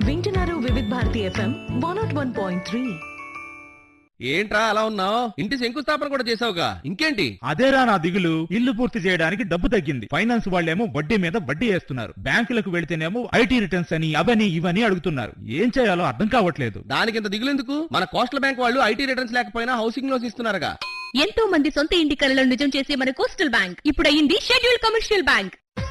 వింటున్నారు వివిధ Bharati FM one naught one point three ఏంట్రా అలా ఉన్నావు ఇంటి శంకుస్థాపన కూడా చేసావుగా ఇంకేంటి అదేరా నా దిగులు ఇల్లు పూర్తి చేయడానికి డబ్బు తగ్గింది ఫైనాన్స్ వాళ్ళేమో వడ్డీ మీద వడ్డీ వేస్తున్నారు బ్యాంకులకు వెళితేనేమో ఐటీ రిటర్న్స్ అని అవని ఇవని అడుగుతున్నారు ఏం చేయాలో అర్థం కావట్లేదు దానికి ఇంత దిగులెందుకు మన కోస్టల్ బ్యాంక్ వాళ్ళు ఐటీ రిటర్న్స్ లేకపోయినా హౌసింగ్ లోన్స్ ఇస్తున్నారుగా ఎంతో మంది సొంత ఇంటి కలను నిజం చేసే మన కోస్టల్ బ్యాంక్ ఇప్పుడు అయింది షెడ్యూల్ కమర్షియల్ బ్యాంక్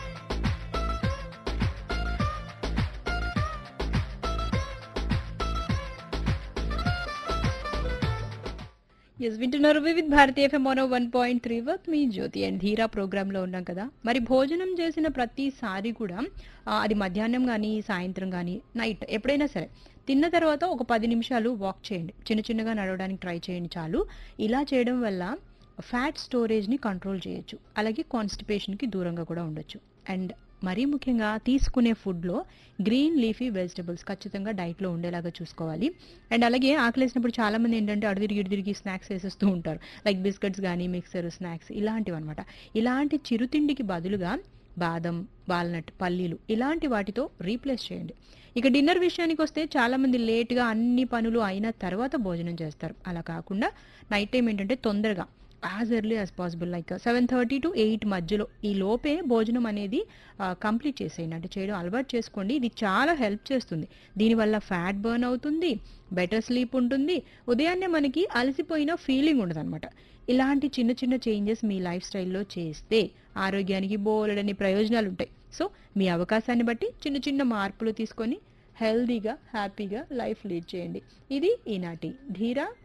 ఎస్ వింటున్నారు Vividh Bharati FM mono one point three వర్త్ మీ జ్యోతి అండ్ ధీరా ప్రోగ్రాంలో ఉన్నాం కదా మరి భోజనం చేసిన ప్రతిసారి కూడా ఆ, అది మధ్యాహ్నం కానీ సాయంత్రం కానీ నైట్ ఎప్పుడైనా సరే తిన్న తర్వాత ఒక పది నిమిషాలు వాక్ చేయండి చిన్న చిన్నగా నడవడానికి ట్రై చేయండి చాలు ఇలా చేయడం వల్ల ఫ్యాట్ స్టోరేజ్ని కంట్రోల్ చేయొచ్చు అలాగే కాన్స్టిపేషన్కి దూరంగా కూడా ఉండొచ్చు అండ్ మరీ ముఖ్యంగా తీసుకునే ఫుడ్లో గ్రీన్ లీఫీ వెజిటబుల్స్ ఖచ్చితంగా డైట్లో ఉండేలాగా చూసుకోవాలి అండ్ అలాగే ఆకలేసినప్పుడు చాలామంది ఏంటంటే అడిదిరిగి ఇడిదిరిగి స్నాక్స్ వేసేస్తూ ఉంటారు లైక్ బిస్కెట్స్ కానీ మిక్సర్ స్నాక్స్ ఇలాంటివి అనమాట ఇలాంటి చిరుతిండికి బదులుగా బాదం వాల్నట్ పల్లీలు ఇలాంటి వాటితో రీప్లేస్ చేయండి ఇక డిన్నర్ విషయానికి వస్తే చాలామంది లేట్గా అన్ని పనులు అయిన తర్వాత భోజనం చేస్తారు అలా కాకుండా నైట్ టైం ఏంటంటే తొందరగా as early as possible like seven thirty to eight మధ్యలో ఈ లోపే భోజనం అనేది కంప్లీట్ చేసేయండి అంటే చేయడం అలవాటు చేసుకోండి ఇది చాలా హెల్ప్ చేస్తుంది దీనివల్ల ఫ్యాట్ బర్న్ అవుతుంది బెటర్ స్లీప్ ఉంటుంది ఉదయాన్నే మనకి అలసిపోయిన ఫీలింగ్ ఉండదు ఇలాంటి చిన్న చిన్న చేంజెస్ మీ లైఫ్ స్టైల్లో చేస్తే ఆరోగ్యానికి బోలెడని ప్రయోజనాలు ఉంటాయి సో మీ అవకాశాన్ని బట్టి చిన్న చిన్న మార్పులు తీసుకొని హెల్దీగా హ్యాపీగా లైఫ్ లీడ్ చేయండి ఇది ఈనాటి ధీరా